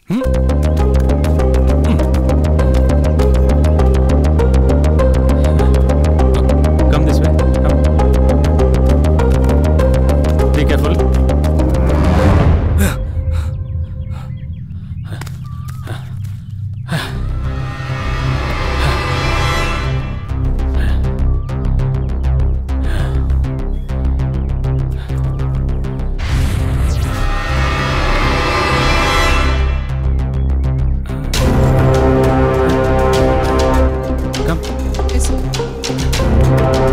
Come this way. Come. Be careful. Come. Yes, sir.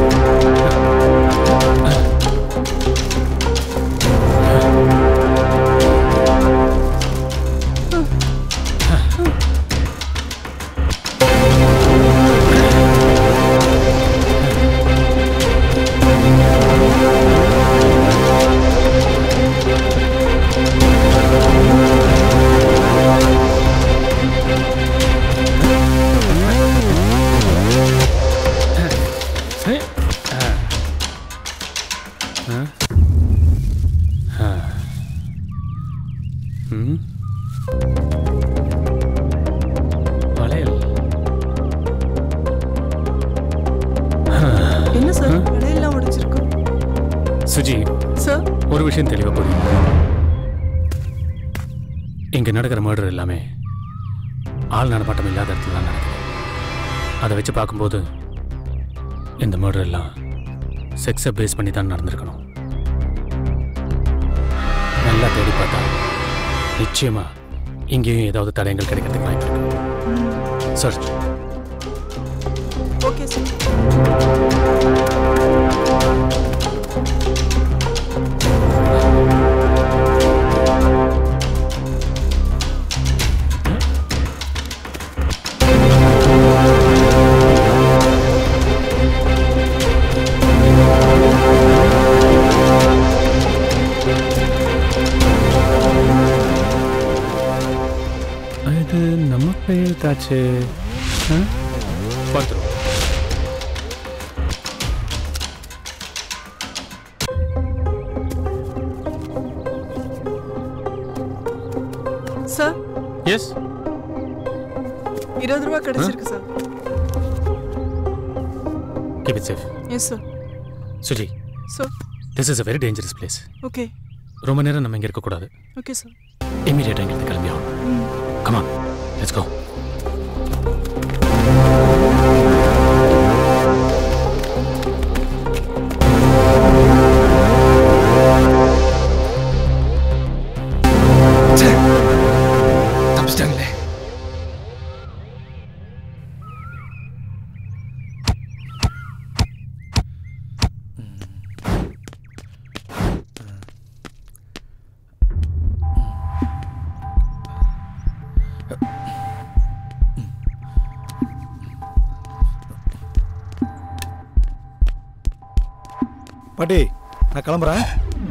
Hey. Ah. Huh? Ah. Hmm? வளையல் என்ன sir வளையெல்லாம் உடைச்சிருக்கு Suji sir ஒரு விஷயம் தெளிவா புரியும் இங்க நடக்கிற மர்டர் எல்லாமே ஆள் நடமாட்டம் இல்லாத இடத்துல தான் நடக்குது அதை வச்சு பார்க்கும்போது இந்த மர்டர் எல்லாம் செக்ஸை பேஸ் பண்ணி தான் நடந்திருக்கணும் நல்லா தேடி பார்த்தா நிச்சயமா இங்கேயும் ஏதாவது தடயங்கள் கிடைக்கிறதுக்கு வாய்ப்பு இருக்கு சர்ச் ஓகே சார் இது நம்ம பெயர் தாச்சு பார்த்துருவோம் சார் எஸ் இருபது ரூபா கிடைச்சிருக்கு sir keep it safe yes sir Suji sir this is a very dangerous place okay ரொம்ப நேரம் நம்ம இங்கே இருக்கக்கூடாது ஓகே சார் இமீடியட்டாக இங்கிருந்து கிளம்பி ஆகணும் கமான் லெட்ஸ் கோ தப்பிச்சிட்டாங்களே பாட்டி நான் கிளம்புறேன்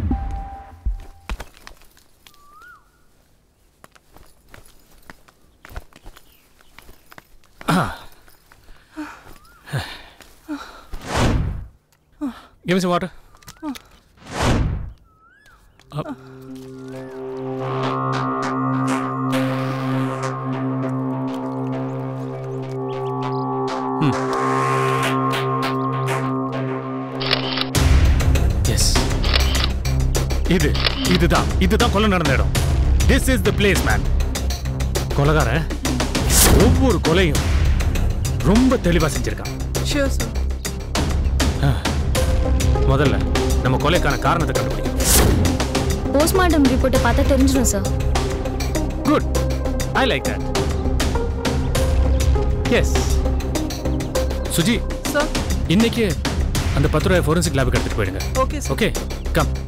Give me some water. Up. Hmm. Yes. இது இதுதான் இதுதான் கொலை நடந்த இடம் this is the place man கொலைகாரன் ஒவ்வொரு கொலையும் ரொம்ப தெளிவா செஞ்சிருக்கான் ஷியோர் சார் முதல்ல நம்ம கொலைக்கான காரணத்தை கண்டுபிடிக்கணும் போஸ்ட்மார்ட்டம் ரிப்போர்ட்டை பார்த்தா தெரிஞ்சிடும் sir good I like that yes Suji sir இன்னைக்கு அந்த பத்து ரூபாய் ஃபோரன்சிக் லேபுக்கு எடுத்துட்டு போயிடுங்க ஓகே சார் ஓகே கம்